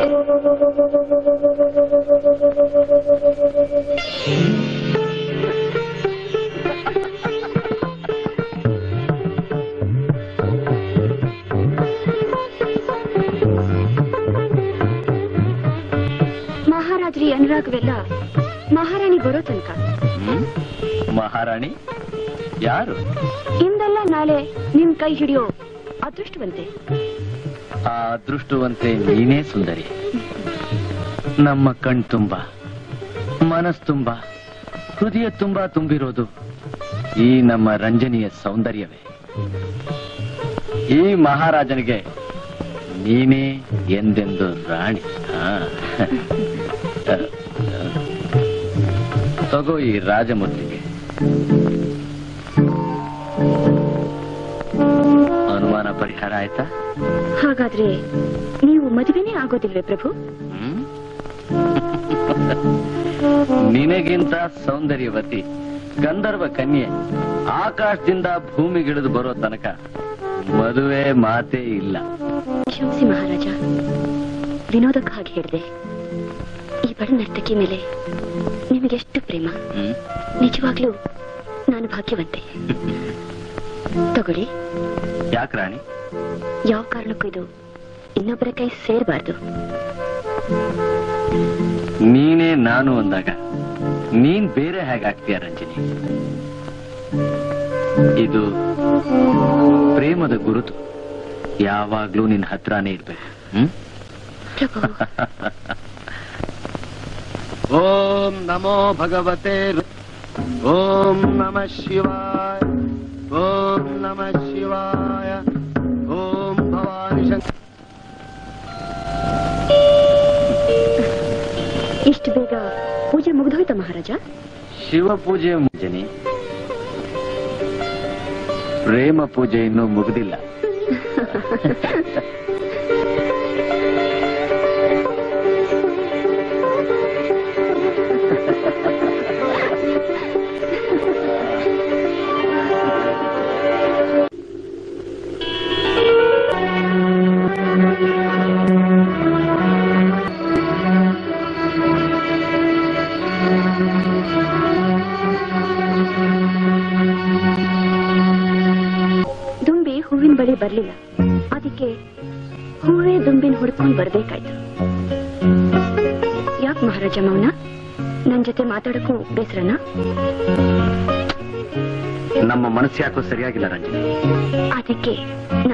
ಮಹಾರಾಜ್ರಿ ಅನುರಾಗವೆಲ್ಲ ಮಹಾರಾಣಿ ಬರೋ ತನಕ ಹ್ಮ್? ಮಹಾರಾಣಿ ಯಾರು ಇಂದಲ್ಲ ನಾಳೆ ನಿಮ್ ಕೈ ಹಿಡಿಯೋ ಅದೃಷ್ಟವಂತೆ ಆ ಅದೃಷ್ಟವಂತೆ ನೀನೇ ಸುಂದರಿ ನಮ್ಮ ಕಣ್ ತುಂಬ ಮನಸ್ ತುಂಬ ಹೃದಯ ತುಂಬ ತುಂಬಿರೋದು ಈ ನಮ್ಮ ರಂಜನಿಯ ಸೌಂದರ್ಯವೇ ಈ ಮಹಾರಾಜನಿಗೆ ನೀನೇ ಎಂದೆಂದು ರಾಣಿ ಹಾ. ತಗೋ ಈ ರಾಜಮುದ್ರಿಗೆ ಅನುಮಾನ ಪರಿಹಾರ ಆಯ್ತಾ ಹಾಗಾದ್ರೆ ನೀವು ಮದುವೆನೇ ಆಗೋದಿಲ್ವೇ ಪ್ರಭು ಹ್ಮ್? ನಿನಗಿಂತ ಸೌಂದರ್ಯವತಿ ಗಂಧರ್ವ ಕನ್ಯೆ ಆಕಾಶದಿಂದ ಭೂಮಿಗಿಳಿದು ಬರೋ ತನಕ ಮದುವೆ ಮಾತೇ ಇಲ್ಲ ಕ್ಷಮಿಸಿ ಮಹಾರಾಜ ವಿನೋದಕ್ಕೆ ಹಾಗೆ ಹೇಳಿದೆ ಈ ಬಡ ನರ್ತಕಿ ಮೇಲೆ ನಿಮಗೆಷ್ಟು ಪ್ರೇಮ ಹ್ಮ್? ನಿಜವಾಗ್ಲೂ ನಾನು ಭಾಗ್ಯವಂತೆ ತಗೊಳ್ಳಿ ಯಾಕ್ ರಾಣಿ ಯಾವ ಕಾರಣಕ್ಕೂ ಇದು ಇನ್ನೊಬ್ಬರ ಕೈ ಸೇರಬಾರ್ದು ನೀನೇ ನಾನು ಅಂದಾಗ ನೀನ್ ಬೇರೆ ಹೇಗಾಗ್ತೀಯ ರಂಜನಿ ಇದು ಪ್ರೇಮದ ಗುರುತು ಯಾವಾಗ್ಲೂ ನಿನ್ ಹತ್ರನೇ ಇರ್ಬೇಕು ಹ್ಮ್ ಪ್ರಭು ಓಂ ನಮೋ ಭಗವತೆ ರು- ಓಂ ನಮ ಶಿವಾಯ ಓಂ ನಮ ಶಿವಾಯ ಓಂ ಭವಾನಿ ಶಂಕರ ಇಷ್ಟು ಬೇಗ ಪೂಜೆ ಮುಗಿದೋಯ್ತಾ ಮಹಾರಾಜ ಶಿವ ಪೂಜೆ ಮುಂಜಾನೆ ಪ್ರೇಮ ಪೂಜೆ ಇನ್ನೂ ಮುಗಿದಿಲ್ಲ ದುಂಬಿ ಹೂವಿನ ಬಳಿ ಬರ್ಲಿಲ್ಲ ಅದಕ್ಕೆ ಹೂವೇ ದುಂಬಿನ ಹುಡ್ಕೊಂಡು ಬರ್ಬೇಕಾಯ್ತು ಯಾಕೆ ಮಹಾರಾಜ ಮೌನ ನನ್ ಜೊತೆ ಮಾತಾಡಕ್ಕೂ ಬೇಸರನಾ ನಮ್ಮ ಮನಸ್ಸು ಯಾಕೋ ಸರಿಯಾಗಿಲ್ಲ ರಂಜನಿ ಅದಕ್ಕೆ